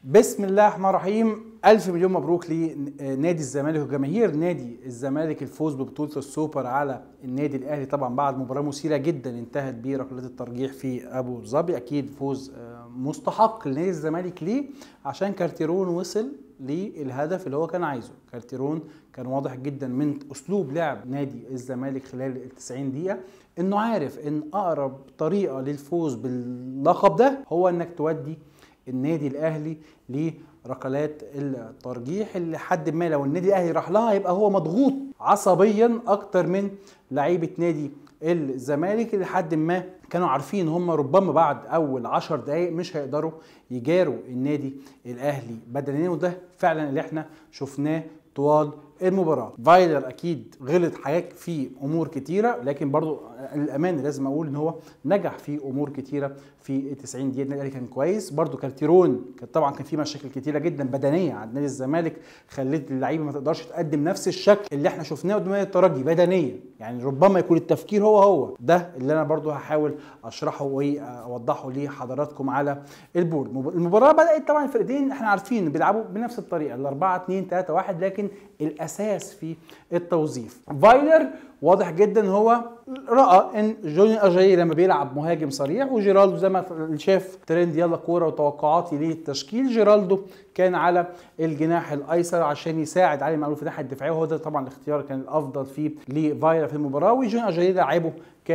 بسم الله الرحمن الرحيم ألف مليون مبروك لنادي الزمالك وجماهير نادي الزمالك الفوز ببطولة السوبر على النادي الأهلي طبعا بعد مباراة مثيرة جدا انتهت بركلات الترجيح في أبو ظبي أكيد فوز آه، مستحق لنادي الزمالك ليه؟ عشان كارتيرون وصل للهدف اللي هو كان عايزه كارتيرون كان واضح جدا من أسلوب لعب نادي الزمالك خلال ال 90 دقيقة إنه عارف إن أقرب طريقة للفوز باللقب ده هو إنك تودي النادي الاهلي لركلات الترجيح اللي حد ما لو النادي الاهلي راح لها يبقى هو مضغوط عصبيا اكتر من لعيبه نادي الزمالك لحد ما كانوا عارفين هم ربما بعد اول عشر دقايق مش هيقدروا يجاروا النادي الاهلي بدنيا وده فعلا اللي احنا شفناه طوال المباراة فايلر اكيد غلط حاجات في امور كتيرة لكن برضو للامانه لازم اقول ان هو نجح في امور كتيرة في 90 دقيقة النادي الاهلي كان كويس برضو كارتيرون كان طبعا كان في مشاكل كتيرة جدا بدنية عند نادي الزمالك خلت اللعيبة ما تقدرش تقدم نفس الشكل اللي احنا شفناه قدام نادي الترجي بدنيا يعني ربما يكون التفكير هو هو ده اللي انا برضو هحاول اشرحه واوضحه لحضراتكم على البورد المباراة بدأت طبعا الفرقتين احنا عارفين بيلعبوا بنفس الطريقة ال 4 2 3 1 لكن الاساس في التوظيف فايلر واضح جدا هو راى ان جوني اجاي لما بيلعب مهاجم صريح وجيرالدو زي ما شاف ترند يلا كوره وتوقعاتي للتشكيل جيرالدو كان على الجناح الايسر عشان يساعد علي معلول في الناحيه الدفاعيه وهو ده طبعا الاختيار كان الافضل فيه لفايرا في المباراه وجوني اجاي لعبه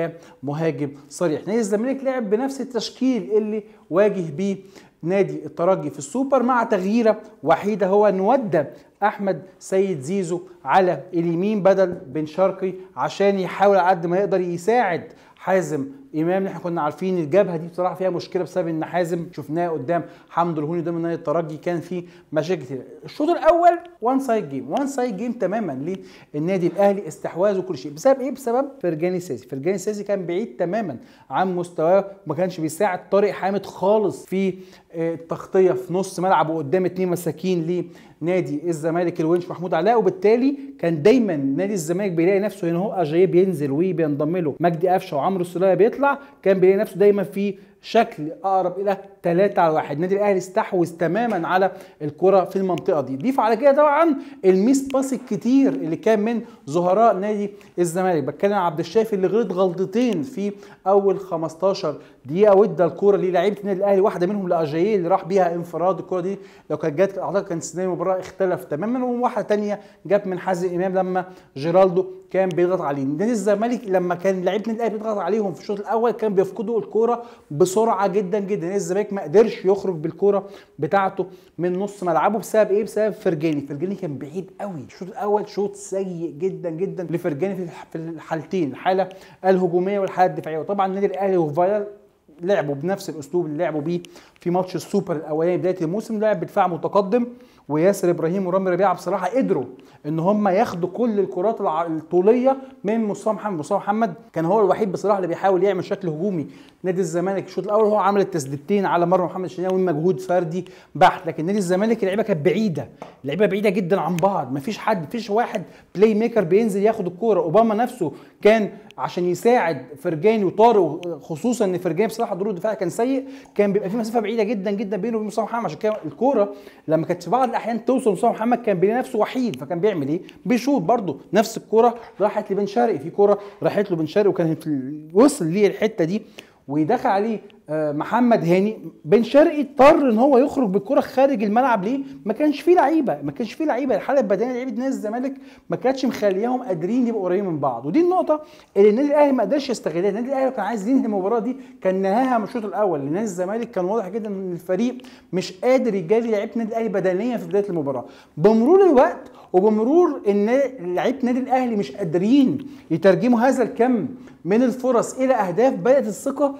كمهاجم صريح نادي الزمالك لعب بنفس التشكيل اللي واجه بيه نادي الترجي في السوبر مع تغييره وحيده هو ان ودى احمد سيد زيزو على اليمين بدل بن شرقي عشان يحاول على قد ما يقدر يساعد حازم امام احنا كنا عارفين الجبهه دي بصراحه فيها مشكله بسبب ان حازم شفناه قدام حمد الهوني قدام نادي الترجي كان فيه مشاكل كتير الشوط الاول وان سايد جيم وان سايد جيم تماما للنادي الاهلي استحواذ وكل شيء بسبب ايه بسبب فرجاني ساسي فرجاني ساسي كان بعيد تماما عن مستواه وما كانش بيساعد طارق حامد خالص في التغطيه في نص ملعب وقدام اتنين مساكين لنادي الزمالك الونش محمود علاء وبالتالي كان دايما نادي الزمالك بيلاقي نفسه هنا هو اجاييه بينزل وبينضم له مجدي قفشه وعمرو السوليه بيطلع كان بيلاقي نفسه دايما في شكل اقرب الى 3 على 1 النادي الاهلي استحوذ تماما على الكره في المنطقه دي ضيف على كده طبعا الميس باس الكتير اللي كان من زهراء نادي الزمالك بتكلم عن عبد الشافي اللي غلط غلطتين في اول 15 دقيقه وادى الكوره للاعيبه النادي الاهلي واحده منهم لاجاييه اللي راح بيها انفراد الكوره دي لو كانت جت اعتقد كان سيناريو المباراه اختلف تماما وواحده ثانيه جت من حازم امام لما جيرالدو كان بيضغط عليه نادي الزمالك لما كان لعيبه النادي الاهلي بيضغط عليهم في الشوط الاول كان بيفقدوا الكوره بسرعه جدا جدا نادي الزمالك ما قدرش يخرج بالكوره بتاعته من نص ملعبه بسبب ايه بسبب فرجاني فرجاني كان بعيد قوي الشوط الاول شوط سيء جدا جدا لفرجاني في الحالتين الحاله الهجوميه والحاله الدفاعيه وطبعا النادي الاهلي وفاير لعبوا بنفس الاسلوب اللي لعبوا بيه في ماتش السوبر الاولاني بدايه الموسم لعب بدفاع متقدم وياسر ابراهيم ورامي ربيعه بصراحه قدروا ان هم ياخدوا كل الكرات الطوليه من مصطفى محمد مصطفى محمد كان هو الوحيد بصراحه اللي بيحاول يعمل شكل هجومي نادي الزمالك الشوط الاول هو عمل التسديدتين على مرمى محمد الشناوي مجهود فردي بحت لكن نادي الزمالك اللعيبه كانت بعيده اللعيبه بعيده جدا عن بعض مفيش حد مفيش واحد بلاي ميكر بينزل ياخد الكوره اوباما نفسه كان عشان يساعد فرجاني وطارق خصوصا ان فرجاني بصراحه دور الدفاع كان سيء كان بيبقى في مسافه بعيده جدا جدا بينه وبين مصطفى محمد عشان كده الكوره لما كانت في بعض الاحيان توصل مصطفى محمد كان بيلاقي نفسه وحيد فكان بيعمل ايه؟ بيشوط برده نفس الكوره راحت لبن شرقي في كوره راحت له بن شرقي وكان وصل ليه الحته دي ودخل عليه محمد هاني بن شرقي اضطر ان هو يخرج بالكره خارج الملعب ليه؟ ما كانش فيه لعيبه ما كانش فيه لعيبه الحاله البدنيه لعيبه نادي الزمالك ما كانتش مخلياهم قادرين يبقوا قريبين من بعض ودي النقطه اللي النادي الاهلي ما قدرش يستغلها النادي الاهلي كان عايز ينهي المباراه دي كان نهاها من الشوط الاول لان نادي الزمالك كان واضح جدا ان الفريق مش قادر يجاري لعيبه النادي الاهلي بدنيا في بدايه المباراه بمرور الوقت وبمرور ان لعيبه النادي الاهلي مش قادرين يترجموا هذا الكم من الفرص الى اهداف بدات الثقه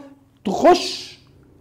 تخش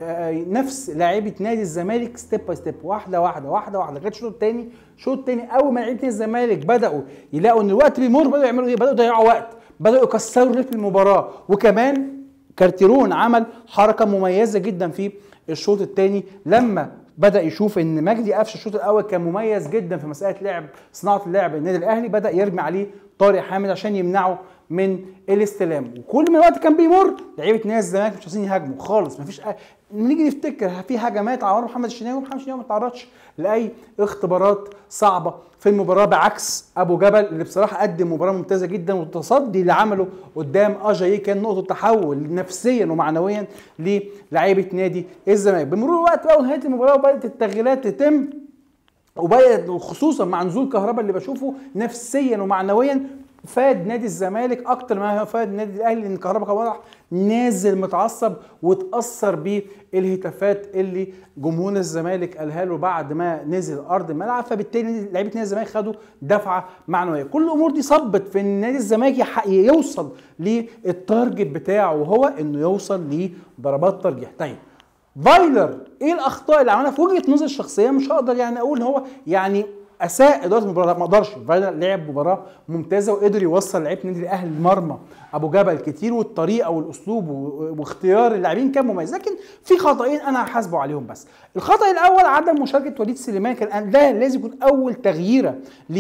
نفس لاعيبه نادي الزمالك ستيب باي ستيب واحده واحده واحده واحده لغايه الشوط الثاني الشوط الثاني اول ما لعيبه الزمالك بداوا يلاقوا ان الوقت بيمر بداوا يعملوا ايه؟ بداوا يضيعوا وقت بداوا يكسروا رتم المباراه وكمان كارتيرون عمل حركه مميزه جدا في الشوط الثاني لما بدا يشوف ان مجدي قفشه الشوط الاول كان مميز جدا في مساله لعب صناعه اللعب النادي الاهلي بدا يرمي عليه طارق حامد عشان يمنعه من الاستلام وكل ما الوقت كان بيمر لعيبه نادي الزمالك مش عايزين يهاجموا خالص مفيش أ... نيجي نفتكر في هجمات على محمد الشناوي محمد الشناوي ما تعرضش لاي اختبارات صعبه في المباراه بعكس ابو جبل اللي بصراحه قدم مباراه ممتازه جدا والتصدي اللي عمله قدام اجاي كان نقطه تحول نفسيا ومعنويا للاعيبه نادي الزمالك بمرور الوقت بقى ونهايه المباراه وبدات التغييرات تتم وبدات خصوصا مع نزول كهربا اللي بشوفه نفسيا ومعنويا فاد نادي الزمالك اكتر ما فاد النادي الاهلي لان كهربا كان واضح نازل متعصب واتاثر بالهتافات اللي جمهور الزمالك قالها له بعد ما نزل ارض الملعب فبالتالي لعيبه نادي الزمالك خدوا دفعه معنويه كل الامور دي صبت في ان نادي الزمالك يوصل للتارجت بتاعه وهو انه يوصل لضربات ترجيح طيب فايلر ايه الاخطاء اللي عملها في وجهه نظري الشخصيه مش هقدر يعني اقول ان هو يعني اساء اداره المباراه ما قدرش فايلر لعب مباراه ممتازه وقدر يوصل لعيبه النادي الاهلي المرمى ابو جبل كتير والطريقه والاسلوب واختيار اللاعبين كان مميز لكن في خطأين انا هحاسبه عليهم بس الخطأ الاول عدم مشاركه وليد سليمان كان ده لازم يكون اول تغييره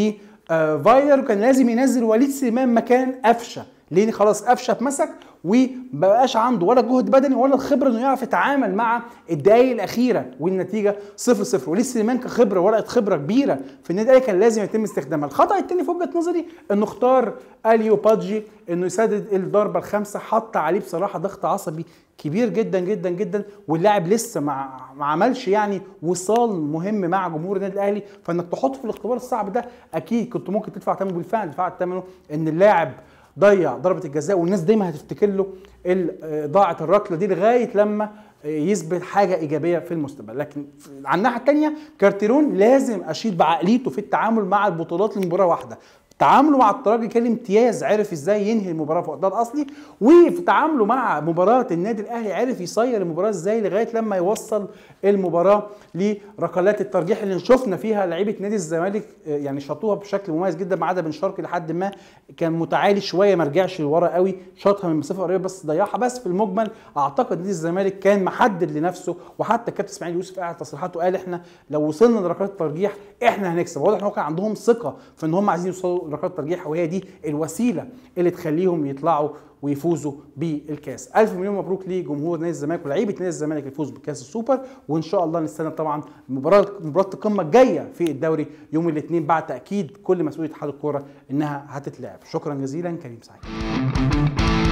لفايلر وكان لازم ينزل وليد سليمان مكان قفشه لان خلاص قفشه اتمسك ومبقاش عنده ولا جهد بدني ولا الخبره انه يعرف يتعامل مع الدقائق الاخيره والنتيجه 0 0 وليه سليمان كخبره ورقه خبره كبيره في النادي الاهلي كان لازم يتم استخدامها الخطا الثاني في وجهه نظري انه اختار اليو بادجي انه يسدد الضربه الخامسه حط عليه بصراحه ضغط عصبي كبير جدا جدا جدا واللاعب لسه ما ما عملش يعني وصال مهم مع جمهور النادي الاهلي فانك تحطه في الاختبار الصعب ده اكيد كنت ممكن تدفع ثمنه بالفعل دفعت ثمنه ان اللاعب ضيع ضربه الجزاء والناس دايما هتفتكر له ضاعه الركله دي لغايه لما يثبت حاجه ايجابيه في المستقبل لكن على الناحيه الثانيه كارتيرون لازم اشيد بعقليته في التعامل مع البطولات لمباراه واحده تعامله مع الترجي كان امتياز عرف ازاي ينهي المباراه في وقتها الاصلي وفي تعامله مع مباراه النادي الاهلي عرف يصير المباراه ازاي لغايه لما يوصل المباراه لركلات الترجيح اللي شفنا فيها لعيبه نادي الزمالك يعني شاطوها بشكل مميز جدا ما عدا بن شرقي لحد ما كان متعالي شويه ما رجعش لورا قوي شاطها من مسافه قريبه بس ضيعها بس في المجمل اعتقد نادي الزمالك كان محدد لنفسه وحتى الكابتن اسماعيل يوسف قاعد تصريحاته قال احنا لو وصلنا لركلات الترجيح احنا هنكسب واضح ان هو كان عندهم ثقه في ان هم عايزين يوصلوا ركلات الترجيح وهي دي الوسيله اللي تخليهم يطلعوا ويفوزوا بالكاس الف مليون مبروك لجمهور نادي الزمالك ولاعيبه نادي الزمالك الفوز بكاس السوبر وان شاء الله نستنى طبعا مباراه مباراه القمه الجايه في الدوري يوم الاثنين بعد تاكيد كل مسؤوليه اتحاد الكوره انها هتتلعب شكرا جزيلا كريم سعيد